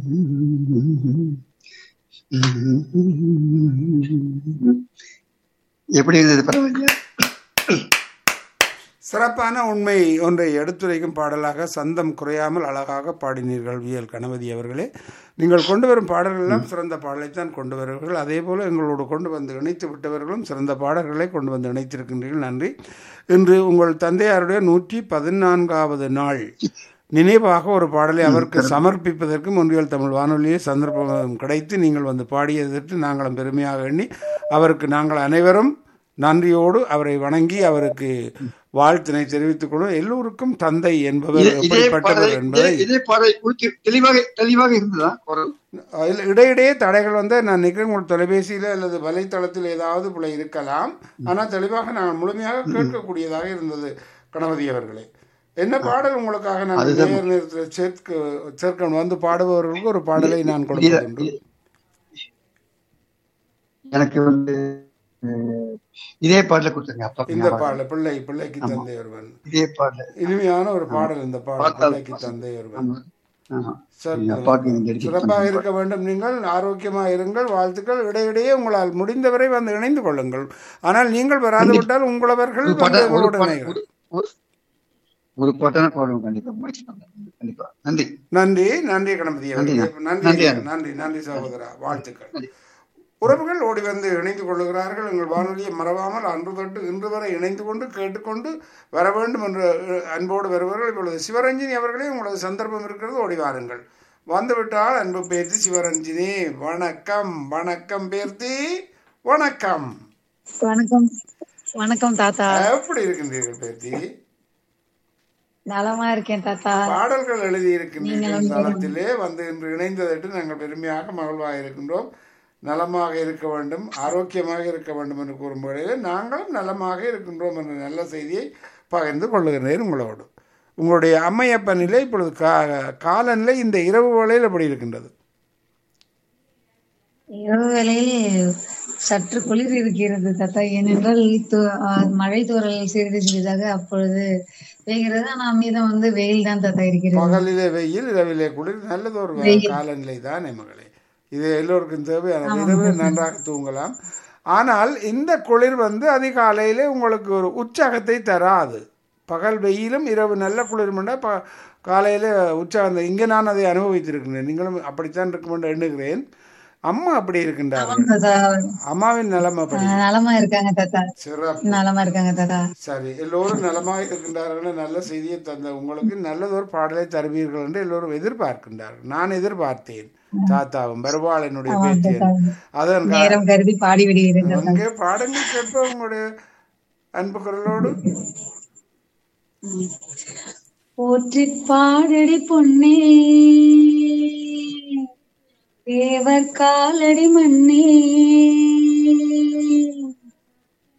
எப்படி இருந்தது பரவாயில்ல சிறப்பான உண்மை ஒன்றை எடுத்துரைக்கும் பாடலாக சந்தம் குறையாமல் அழகாக பாடினீர்கள் வியல் கணபதி அவர்களே நீங்கள் கொண்டு வரும் பாடல்கள் எல்லாம் சிறந்த பாடலைத்தான் கொண்டு வருவீர்கள் அதே போல எங்களோடு கொண்டு வந்து இணைத்து விட்டவர்களும் சிறந்த பாடல்களை கொண்டு வந்து இணைத்திருக்கின்றீர்கள் நன்றி இன்று உங்கள் தந்தையாருடைய நூற்றி பதினான்காவது நாள் நினைவாக ஒரு பாடலை அவருக்கு சமர்ப்பிப்பதற்கு முன்றியல் தமிழ் வானொலியை சந்தர்ப்பம் கிடைத்து நீங்கள் வந்து பாடியதற்கு நாங்களும் பெருமையாக எண்ணி அவருக்கு நாங்கள் அனைவரும் நன்றியோடு அவரை வணங்கி அவருக்கு வாழ்த்தினை தெரிவித்துக் கொள்வோம் எல்லோருக்கும் தந்தை என்பவர் இதே- இதே பாடல் எப்படிப்பட்டவர் என்பதை இதே- இதே பாடல் குறித்து தெளிவாக தெளிவாக இருந்ததா குரல் அதில் இடையிடையே தடைகள் வந்து நான் நினைக்கிறேன் உங்கள் தொலைபேசியில் அல்லது வலைத்தளத்தில் ஏதாவது பிழை இருக்கலாம் ஆனால் தெளிவாக நான் முழுமையாக கேட்கக்கூடியதாக இருந்தது கணபதி அவர்களே என்ன பாடல் உங்களுக்காக நான் அதுதான். நேர் நேரத்தில் சேர்க்க சேர்க்கணும் வந்து பாடுபவர்களுக்கு ஒரு பாடலை நான் இத- கொடுப்பதுண்டு எனக்கு வந்து அஹ், இதே பாடல கொடுத்துருங்க அப்பா இந்த பாடல் பிள்ளை பிள்ளைக்கு தந்தை ஒருவன் இதே பாடல இனிமையான ஒரு பாடல் இந்த பாடல் பாட்டால் பிள்ளைக்கு தந்தை ஒருவன் ஆமா ஆமா சரி, நீங்க அப்பாவுக்கு நீங்க dedicate சிறப்பாக பண்ணுங்க. இருக்க வேண்டும் நீங்கள் ஆரோக்கியமாக இருங்கள் வாழ்த்துக்கள் இடையிடையே உங்களால் முடிந்தவரை வந்து இணைந்து கொள்ளுங்கள் ஆனால் நீங்கள் வராது விட்டால் உங்களவர்கள் ஒரு வந்து பாட்டா- ஒரு எங்களோடு பாட்டு- இணைகிறார் ஒரு- ஒரு- ஒரு பாட்டான பாடுவோம் கண்டிப்பா முயற்சி பண்றேன். கண்டிப்பா நன்றி நன்றி நன்றி கணபதி அவர்களே. நன்றி. நன்றி நன்றி. நன்றி நன்றி சகோதரா வாழ்த்துக்கள் உறவுகள் ஓடி வந்து இணைந்து கொள்ளுகிறார்கள் எங்கள் வானொலியை மறவாமல் அன்று தொட்டு இன்று வரை இணைந்து கொண்டு கேட்டுக்கொண்டு வர வேண்டும் என்ற அஹ், அன்போடு வருவார்கள் இப்பொழுது சிவரஞ்சினி அவர்களே உங்களது சந்தர்ப்பம் இருக்கிறது ஓடி வாருங்கள் வந்துவிட்டால் அன்பு பேர்த்தி சிவரஞ்சினி வணக்கம் வணக்கம் பேர்த்தி வணக்கம் வணக்கம் வணக்கம் தாத்தா எப்படி இருக்கின்றீர்கள் பேர்த்தி நலமா இருக்கேன் தாத்தா பாடல்கள் எழுதி இருக்கின்றீர்கள் தளத்திலே வந்து இன்று இணைந்ததற்கு நாங்கள் பெருமையாக மகிழ்வாக இருக்கின்றோம் நலமாக இருக்க வேண்டும் ஆரோக்கியமாக இருக்க வேண்டும் என்று கூறும் வேளையிலே நாங்களும் நலமாக இருக்கின்றோம் என்ற நல்ல செய்தியை பகிர்ந்து கொள்ளுகிறேன் உங்களோடு உங்களுடைய அம்மையப்ப நிலை இப்பொழுது கா காலநிலை இந்த இரவு வேளையில் எப்படி இருக்கின்றது இரவு வேளையில் சற்று குளிர் இருக்கிறது தாத்தா ஏனென்றால் து- ஆ, மழை தூறல் சிறிது சிறிதாக அப்பொழுது பெய்கிறது ஆனா மீதம் வந்து வெயில் தான் தாத்தா இருக்கிறது பகலிலே வெயில் இரவிலே குளிர் நல்லது ஒரு காலநிலை தானே மகளே இது எல்லோருக்கும் தேவையான இரவில் நன்றாக தூங்கலாம் ஆனால் இந்த குளிர் வந்து அதிகாலையிலே உங்களுக்கு ஒரு உற்சாகத்தை தராது பகல் வெயிலும் இரவு நல்ல குளிர்மெண்டா ப காலையில் உற்சாகம் இங்கே நான் அதை அனுபவித்திருக்கிறேன் நீங்களும் அப்படித்தான் இருக்கும் என்று எண்ணுகிறேன் அம்மா அப்படி இருக்கின்றார்கள் தாத்தா அம்மாவின் நலம் அப்படி ஆ, நலமா இருக்காங்க தாத்தா சிறப்பு நலமா இருக்காங்க தாத்தா சரி எல்லோரும் நலமாக இருக்கின்றார்கள் நல்ல செய்தியை தந்த உங்களுக்கு நல்லதொரு பாடலை தருவீர்கள் என்று எல்லோரும் எதிர்பார்க்கின்றார்கள் நான் எதிர்பார்த்தேன் தாத்தாவும் வருவாள் என்னுடைய பேத்தியன் அதன் கா- நேரம் கருதி பாடி விடுகிறேன் தாத்தா அங்கே பாடங்கள் கேட்போம் உங்களுடைய அன்பு குரலோடு போற்றி பாடடி பொன்னே தேவர் காலடி மண்ணே